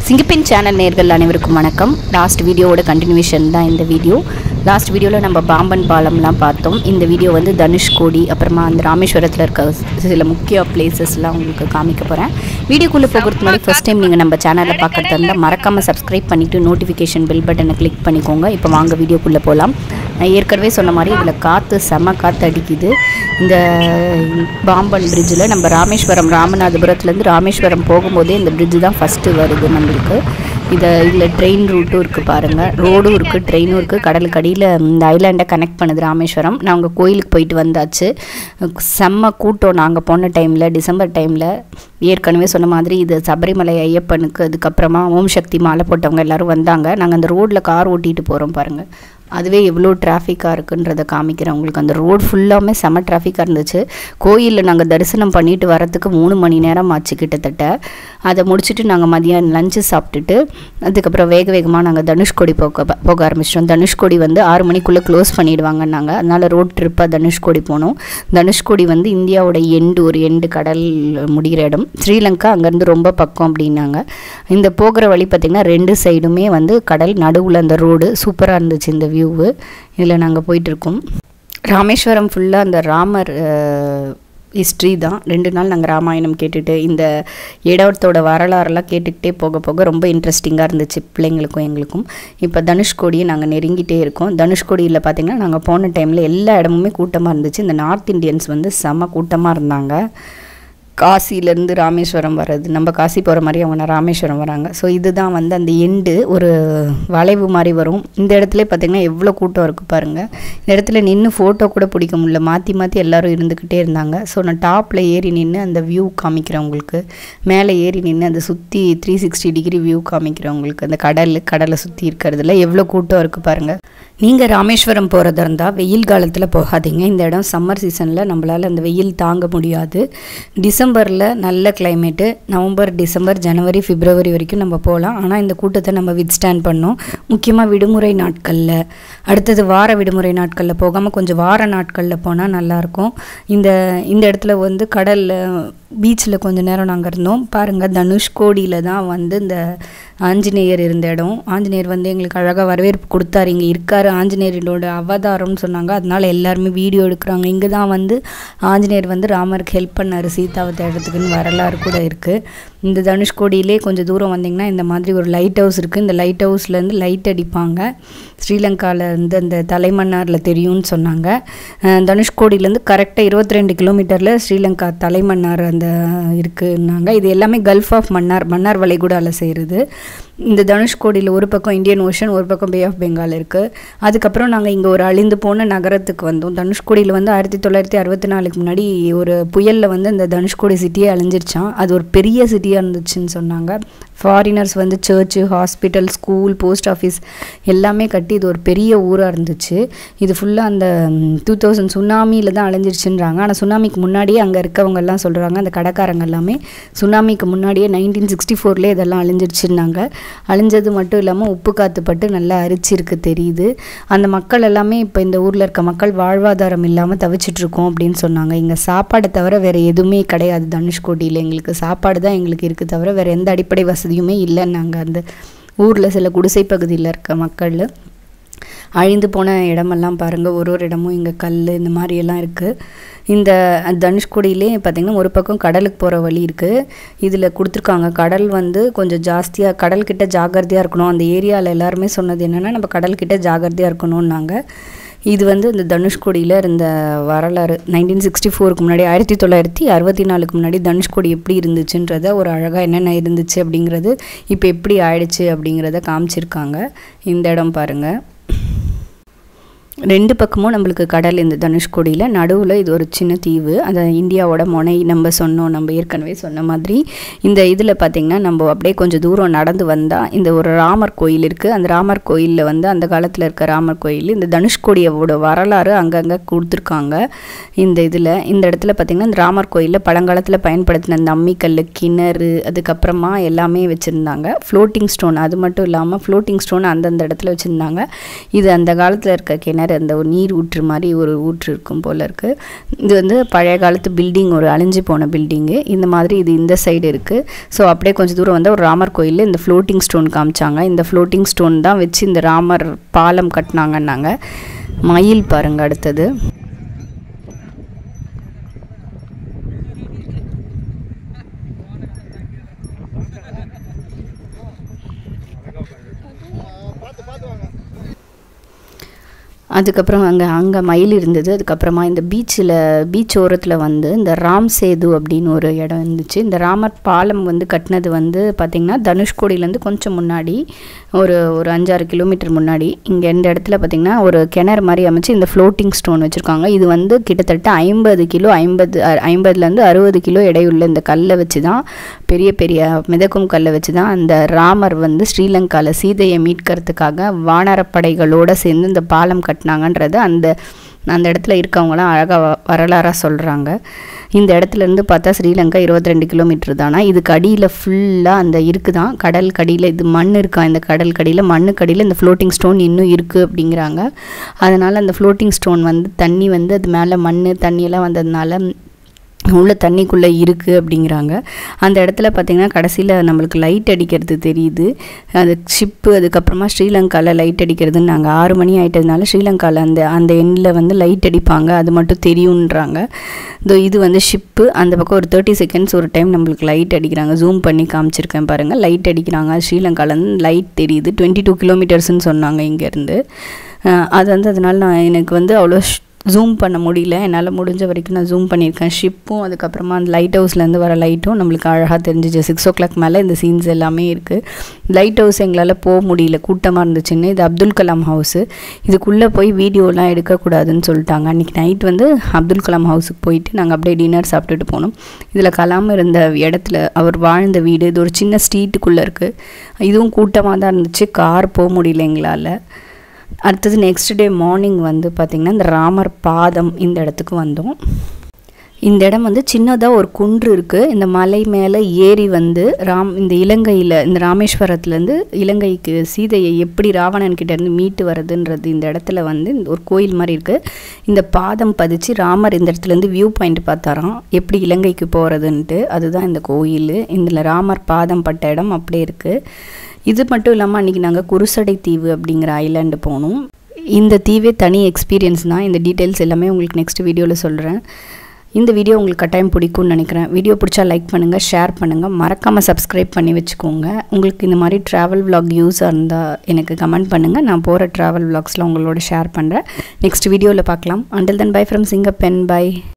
சிங்கப்பின் channel நேர்கள் அனைவருக்கும் வணக்கம் லாஸ்ட் வீடியோவோட கண்டினியூஷன் தான் இந்த வீடியோ லாஸ்ட் வீடியோவில் நம்ம பாம்பன் பாலம்லாம் பார்த்தோம் இந்த வீடியோ வந்து தனுஷ்கோடி அப்புறமா அந்த ராமேஸ்வரத்தில் இருக்க சில முக்கிய பிளேசஸ்லாம் உங்களுக்கு காமிக்க போகிறேன் வீடியோக்குள்ளே போகிறதுக்கு முன்னாடி ஃபஸ்ட் டைம் நீங்கள் நம்ம சேனலை பார்க்குறதா இருந்தால் மறக்காமல் சப்ஸ்கிரைப் பண்ணிவிட்டு நோட்டிஃபிகேஷன் பெல் பட்டனை கிளிக் பண்ணிக்கோங்க இப்போ வாங்க வீடியோக்குள்ளே போகலாம் நான் ஏற்கனவே சொன்ன மாதிரி இதில் காற்று செம காற்று அடிக்குது இந்த பாம்பன் பிரிட்ஜில் நம்ம ராமேஸ்வரம் ராமநாதபுரத்துலேருந்து ராமேஸ்வரம் போகும்போதே இந்த பிரிட்ஜு தான் ஃபஸ்ட்டு வருது நம்மளுக்கு இதை இதில் ட்ரெயின் ரூட்டும் இருக்குது பாருங்கள் ரோடும் இருக்குது ட்ரெயினும் இருக்குது கடலுக்கு அடியில் இந்த ஐலாண்டை கனெக்ட் பண்ணுது ராமேஸ்வரம் நாங்கள் கோயிலுக்கு போயிட்டு வந்தாச்சு செம்ம கூட்டம் நாங்கள் போன டைமில் டிசம்பர் டைமில் ஏற்கனவே சொன்ன மாதிரி இது சபரிமலை ஐயப்பனுக்கு அதுக்கப்புறமா ஓம் சக்தி மாலை போட்டவங்க எல்லோரும் வந்தாங்க நாங்கள் அந்த ரோட்டில் கார் ஓட்டிகிட்டு போகிறோம் பாருங்கள் அதுவே எவ்வளோ டிராஃபிக்காக இருக்குன்றதை காமிக்கிறேன் உங்களுக்கு அந்த ரோடு ஃபுல்லாமே செம டிராஃபிக்காக இருந்துச்சு கோயிலில் நாங்கள் தரிசனம் பண்ணிட்டு வரத்துக்கு மூணு மணி நேரம் ஆச்சு கிட்டத்தட்ட அதை முடிச்சுட்டு நாங்கள் மதியானம் லஞ்சு சாப்பிட்டுட்டு அதுக்கப்புறம் வேக வேகமாக நாங்கள் தனுஷ்கோடி போக போக ஆரம்பிச்சிட்டோம் தனுஷ்கோடி வந்து ஆறு மணிக்குள்ளே க்ளோஸ் பண்ணிடுவாங்க நாங்கள் அதனால் ரோட் ட்ரிப்பாக தனுஷ்கோடி போனோம் தனுஷ்கோடி வந்து இந்தியாவோட எண்டு ஒரு எண்டு கடல் முடிகிற இடம் ஸ்ரீலங்கா அங்கேருந்து ரொம்ப பக்கம் அப்படின்னாங்க இந்த போகிற வழி பார்த்திங்கன்னா ரெண்டு சைடுமே வந்து கடல் நடுவில் அந்த ரோடு சூப்பராக இருந்துச்சு இந்த வியூவு இதில் நாங்கள் போயிட்டுருக்கோம் ராமேஸ்வரம் ஃபுல்லாக அந்த ராமர் ஹிஸ்ட்ரி தான் ரெண்டு நாள் நாங்கள் ராமாயணம் கேட்டுட்டு இந்த இடத்தோட வரலாறுலாம் கேட்டுக்கிட்டே போக போக ரொம்ப இன்ட்ரெஸ்டிங்காக இருந்துச்சு பிள்ளைங்களுக்கும் எங்களுக்கும் இப்போ தனுஷ்கோடியை நாங்கள் நெருங்கிட்டே இருக்கோம் தனுஷ்கோடியில் பார்த்திங்கன்னா நாங்கள் போன டைமில் எல்லா இடமுமே கூட்டமாக இருந்துச்சு இந்த நார்த் இந்தியன்ஸ் வந்து செம கூட்டமாக இருந்தாங்க காசிலேருந்து ராமேஸ்வரம் வர்றது நம்ம காசி போகிற மாதிரி அவங்க ராமேஸ்வரம் வராங்க ஸோ இதுதான் வந்து அந்த எண்டு ஒரு வளைவு மாதிரி வரும் இந்த இடத்துல பார்த்திங்கன்னா எவ்வளோ கூட்டம் இருக்குது பாருங்கள் இந்த இடத்துல நின்று ஃபோட்டோ கூட பிடிக்க முடியல மாற்றி மாற்றி எல்லோரும் இருந்துக்கிட்டே இருந்தாங்க ஸோ நான் டாப்பில் ஏறி நின்று அந்த வியூ காமிக்கிறேன் உங்களுக்கு மேலே ஏறி நின்று அந்த சுற்றி த்ரீ சிக்ஸ்டி டிகிரி வியூ காமிக்கிறேன் உங்களுக்கு அந்த கடல் கடலை சுற்றி இருக்கிறதுல எவ்வளோ கூட்டம் இருக்குது பாருங்கள் நீங்கள் ராமேஸ்வரம் போகிறதா இருந்தால் வெயில் காலத்தில் போகாதீங்க இந்த இடம் சம்மர் சீசனில் நம்மளால் அந்த வெயில் தாங்க முடியாது டிசம்பரில் நல்ல கிளைமேட்டு நவம்பர் டிசம்பர் ஜனவரி பிப்ரவரி வரைக்கும் நம்ம போகலாம் ஆனால் இந்த கூட்டத்தை நம்ம வித்ஸ்டாண்ட் பண்ணோம் முக்கியமாக விடுமுறை நாட்களில் அடுத்தது வார விடுமுறை நாட்களில் போகாமல் கொஞ்சம் வார நாட்களில் போனால் நல்லாயிருக்கும் இந்த இந்த இடத்துல வந்து கடலில் பீச்சில் கொஞ்சம் நேரம் நாங்கள் இருந்தோம் பாருங்கள் தனுஷ்கோடியில் தான் வந்து இந்த ஆஞ்சநேயர் இருந்த இடம் ஆஞ்சநேயர் வந்து எங்களுக்கு அழகாக வரவேற்பு கொடுத்தாரு இங்கே இருக்கார் ஆஞ்சநேயரோட அவதாரம்னு சொன்னாங்க அதனால் எல்லாருமே வீடியோ எடுக்கிறாங்க இங்கே தான் வந்து ஆஞ்சநேயர் வந்து ராமருக்கு ஹெல்ப் பண்ணார் சீதாவை தேடுறதுக்குன்னு வரலாறு கூட இருக்குது இந்த தனுஷ்கோடியிலே கொஞ்சம் தூரம் வந்திங்கன்னா இந்த மாதிரி ஒரு லைட் ஹவுஸ் இருக்குது இந்த லைட் ஹவுஸ்லேருந்து லைட் அடிப்பாங்க ஸ்ரீலங்காவில் இருந்து அந்த தலைமன்னாரில் தெரியும்னு சொன்னாங்க தனுஷ்கோடியிலேருந்து கரெக்டாக இருபத்தி ரெண்டு கிலோமீட்டரில் ஸ்ரீலங்கா தலைமன்னார் அந்த இருக்குன்னாங்க இது எல்லாமே கல்ஃப் ஆஃப் மன்னார் மன்னார் வளைகுடாவில் செய்கிறது இந்த தனுஷ்கோடியில் ஒரு பக்கம் இந்தியன் ஓஷன் ஒரு பக்கம் பே ஆஃப் பெங்கால் இருக்குது அதுக்கப்புறம் நாங்கள் இங்கே ஒரு அழிந்து போன நகரத்துக்கு வந்தோம் தனுஷ்கோடியில் வந்து ஆயிரத்தி தொள்ளாயிரத்தி அறுபத்தி நாலுக்கு முன்னாடி ஒரு புயலில் வந்து இந்த தனுஷ்கோடி சிட்டியே அழிஞ்சிருச்சான் அது ஒரு பெரிய சிட்டியாக இருந்துச்சுன்னு சொன்னாங்க ஃபாரினர்ஸ் வந்து church hospital school post office எல்லாமே கட்டி இது ஒரு பெரிய ஊராக இருந்துச்சு இது ஃபுல்லாக அந்த டூ தௌசண்ட் சுனாமியில் தான் அழிஞ்சிருச்சுன்றாங்க ஆனால் சுனாமிக்கு முன்னாடியே அங்கே இருக்கவங்கெல்லாம் சொல்கிறாங்க அந்த கடைக்காரங்க எல்லாமே சுனாமிக்கு முன்னாடியே நைன்டீன் சிக்ஸ்டி ஃபோர்லேயே இதெல்லாம் அழிஞ்சிருச்சுன்னாங்க அழிஞ்சது மட்டும் இல்லாமல் உப்பு காற்று பட்டு நல்லா அரிச்சிருக்கு தெரியுது அந்த மக்கள் எல்லாமே இப்போ இந்த ஊரில் இருக்க மக்கள் வாழ்வாதாரம் இல்லாமல் தவிச்சிட்ருக்கோம் அப்படின்னு சொன்னாங்க இங்கே சாப்பாடை தவிர வேறு எதுவுமே கிடையாது தனுஷ்கோடியில் எங்களுக்கு சாப்பாடு தான் எங்களுக்கு இருக்குது தவிர வேறு எந்த அடிப்படை வசதியுமே இல்லைன்னாங்க அந்த ஊரில் சில குடிசை பகுதியில் இருக்க மக்கள் அழிந்து போன இடமெல்லாம் பாருங்கள் ஒரு ஒரு இடமும் இங்கே கல் இந்த மாதிரியெல்லாம் இருக்குது இந்த தனுஷ்கோடியிலே பார்த்திங்கன்னா ஒரு பக்கம் கடலுக்கு போகிற வழி இருக்குது இதில் கொடுத்துருக்காங்க கடல் வந்து கொஞ்சம் ஜாஸ்தியாக கடல்கிட்ட ஜாகிரதையாக இருக்கணும் அந்த ஏரியாவில் எல்லாருமே சொன்னது என்னென்னா நம்ம கடல்கிட்ட ஜாகிரதையாக இருக்கணும்னாங்க இது வந்து இந்த தனுஷ்கோடியில் இருந்த வரலாறு நைன்டீன் சிக்ஸ்டி ஃபோருக்கு முன்னாடி ஆயிரத்தி தொள்ளாயிரத்தி அறுபத்தி நாலுக்கு முன்னாடி தனுஷ்கோடி எப்படி இருந்துச்சுன்றத ஒரு அழகாக என்னென்ன இருந்துச்சு அப்படிங்கிறது இப்போ எப்படி ஆயிடுச்சு அப்படிங்கிறத காமிச்சிருக்காங்க இந்த இடம் பாருங்கள் ரெண்டு பக்கமும் நம்மளுக்கு கடல் இந்த தனுஷ்கோடியில் நடுவில் இது ஒரு சின்ன தீவு அந்த இந்தியாவோட முனை நம்ம சொன்னோம் நம்ம ஏற்கனவே சொன்ன மாதிரி இந்த இதில் பார்த்திங்கன்னா நம்ம அப்படியே கொஞ்சம் தூரம் நடந்து வந்தால் இந்த ஒரு ராமர் கோயில் இருக்குது அந்த ராமர் கோயிலில் வந்து அந்த காலத்தில் இருக்க ராமர் கோயில் இந்த தனுஷ்கோடியோட வரலாறு அங்கங்கே கொடுத்துருக்காங்க இந்த இதில் இந்த இடத்துல பார்த்திங்கன்னா இந்த ராமர் கோயிலில் பழங்காலத்தில் பயன்படுத்தின அந்த அம்மிக்கல் கிணறு அதுக்கப்புறமா எல்லாமே வச்சுருந்தாங்க ஃப்ளோட்டிங் ஸ்டோன் அது மட்டும் இல்லாமல் ஃப்ளோட்டிங் ஸ்டோன் அந்தந்த இடத்துல வச்சுருந்தாங்க இது அந்த காலத்தில் இருக்க கிணறு கிணறு அந்த ஒரு நீர் ஊற்று மாதிரி ஒரு ஊற்று இருக்கும் போல் இருக்குது இது வந்து பழைய காலத்து பில்டிங் ஒரு அழிஞ்சு போன பில்டிங்கு இந்த மாதிரி இது இந்த சைடு இருக்குது ஸோ அப்படியே கொஞ்சம் தூரம் வந்து ஒரு ராமர் கோயில் இந்த ஃப்ளோட்டிங் ஸ்டோன் காமிச்சாங்க இந்த ஃப்ளோட்டிங் ஸ்டோன் தான் வச்சு இந்த ராமர் பாலம் கட்டினாங்கன்னாங்க மயில் பாருங்க அடுத்தது அதுக்கப்புறம் அங்கே அங்கே மயில் இருந்தது அதுக்கப்புறமா இந்த பீச்சில் பீச் ஓரத்தில் வந்து இந்த ராம் சேது அப்படின்னு ஒரு இடம் இருந்துச்சு இந்த ராமர் பாலம் வந்து கட்டினது வந்து பார்த்திங்கன்னா தனுஷ்கோடியிலேருந்து கொஞ்சம் முன்னாடி ஒரு ஒரு அஞ்சாறு கிலோமீட்டர் முன்னாடி இங்கே இந்த இடத்துல பார்த்திங்கன்னா ஒரு கிணறு மாதிரி அமைச்சு இந்த ஃப்ளோட்டிங் ஸ்டோன் வச்சுருக்காங்க இது வந்து கிட்டத்தட்ட ஐம்பது கிலோ ஐம்பது ஐம்பதுலேருந்து அறுபது கிலோ எடையுள்ள இந்த கல்லை வச்சு தான் பெரிய பெரிய மிதக்கும் கல்லை வச்சு தான் அந்த ராமர் வந்து ஸ்ரீலங்காவில் சீதையை மீட்கிறதுக்காக வானரப்படைகளோடு சேர்ந்து இந்த பாலம் கட்டினாங்கன்றது அந்த அந்த இடத்துல இருக்கவங்களாம் அழகாக வரலாறாக சொல்கிறாங்க இந்த இடத்துல இருந்து பார்த்தா ஸ்ரீலங்கா இருபத்தி ரெண்டு கிலோமீட்டர் தானா இதுக்கு அடியில் ஃபுல்லாக அந்த இருக்குதான் கடல் கடியில் இது மண் இருக்கா இந்த கடல் கடியில் மண்ணுக்கு அடியில் இந்த ஃப்ளோட்டிங் ஸ்டோன் இன்னும் இருக்குது அப்படிங்கிறாங்க அதனால் அந்த ஃப்ளோட்டிங் ஸ்டோன் வந்து தண்ணி வந்து அது மேலே மண் தண்ணியெல்லாம் வந்ததுனால உள்ள தண்ணிக்குள்ளே இருக்குது அப்படிங்கிறாங்க அந்த இடத்துல பார்த்திங்கன்னா கடைசியில் நம்மளுக்கு லைட் அடிக்கிறது தெரியுது அது ஷிப்பு அதுக்கப்புறமா ஸ்ரீலங்காவில் லைட் அடிக்கிறதுன்னு நாங்கள் ஆறு மணி ஆகிட்டதுனால ஸ்ரீலங்காவில் அந்த அந்த எண்ணில் வந்து லைட் அடிப்பாங்க அது மட்டும் தெரியுன்றாங்க இதோ இது வந்து ஷிப்பு அந்த பக்கம் ஒரு தேர்ட்டி செகண்ட்ஸ் ஒரு டைம் நம்மளுக்கு லைட் அடிக்கிறாங்க ஜூம் பண்ணி காமிச்சிருக்கேன் பாருங்கள் லைட் அடிக்கிறாங்க ஸ்ரீலங்காவிலேருந்து லைட் தெரியுது டுவெண்ட்டி டூ கிலோமீட்டர்ஸ்னு சொன்னாங்க இங்கேருந்து அது வந்து அதனால் நான் எனக்கு வந்து அவ்வளோ ஜூம் பண்ண முடியல என்னால் முடிஞ்ச வரைக்கும் நான் ஜூம் பண்ணியிருக்கேன் ஷிப்பும் அதுக்கப்புறமா அந்த லைட் ஹவுஸ்லேருந்து வர லைட்டும் நம்மளுக்கு அழகாக தெரிஞ்சிச்சு சிக்ஸ் ஓ கிளாக் மேலே இந்த சீன்ஸ் எல்லாமே இருக்குது லைட் ஹவுஸ் எங்களால் போக முடியல கூட்டமாக இருந்துச்சுன்னு இது அப்துல் கலாம் ஹவுஸு இதுக்குள்ளே போய் வீடியோலாம் எடுக்கக்கூடாதுன்னு சொல்லிட்டாங்க அன்றைக்கி நைட் வந்து அப்துல் கலாம் ஹவுஸுக்கு போயிட்டு நாங்கள் அப்படியே டின்னர் சாப்பிட்டுட்டு போனோம் இதில் கலாம் இருந்த இடத்துல அவர் வாழ்ந்த வீடு இது ஒரு சின்ன ஸ்ட்ரீட்டுக்குள்ளே இருக்குது இதுவும் கூட்டமாக தான் இருந்துச்சு கார் போக முடியல எங்களால் அடுத்தது நெக்ஸ்ட் டே மார்னிங் வந்து பார்த்திங்கன்னா இந்த ராமர் பாதம் இந்த இடத்துக்கு வந்தோம் இந்த இடம் வந்து சின்னதாக ஒரு குன்று இருக்குது இந்த மலை மேலே ஏறி வந்து ராம் இந்த இலங்கையில் இந்த ராமேஸ்வரத்துலேருந்து இலங்கைக்கு சீதையை எப்படி ராவணன் கிட்டேருந்து மீட்டு வரதுன்றது இந்த இடத்துல வந்து ஒரு கோயில் மாதிரி இருக்குது இந்த பாதம் பதிச்சு ராமர் இந்த இடத்துலேருந்து வியூ பாயிண்ட் பார்த்தாராம் எப்படி இலங்கைக்கு போகிறதுன்ட்டு அதுதான் இந்த கோயில் இதில் ராமர் பாதம் பட்ட இடம் அப்படியே இருக்குது இது மட்டும் இல்லாமல் அன்றைக்கி நாங்கள் குருசடை தீவு அப்படிங்கிற ஐலாண்டு போனோம் இந்த தீவே தனி எக்ஸ்பீரியன்ஸ் தான் இந்த டீட்டெயில்ஸ் எல்லாமே உங்களுக்கு நெக்ஸ்ட் வீடியோவில் சொல்கிறேன் இந்த வீடியோ உங்களுக்கு கட்டாயம் பிடிக்கும்னு நினைக்கிறேன் வீடியோ பிடிச்சா லைக் பண்ணுங்கள் ஷேர் பண்ணுங்கள் மறக்காமல் சப்ஸ்கிரைப் பண்ணி வச்சுக்கோங்க உங்களுக்கு இந்த மாதிரி ட்ராவல் vlog யூஸாக இருந்தால் எனக்கு கமெண்ட் பண்ணுங்கள் நான் போகிற ட்ராவல் vlogsலாம் உங்களோட ஷேர் பண்ணுறேன் நெக்ஸ்ட் வீடியோவில் பார்க்கலாம் அண்டில் தன் பை ஃப்ரம் சிங்கப்பென் பை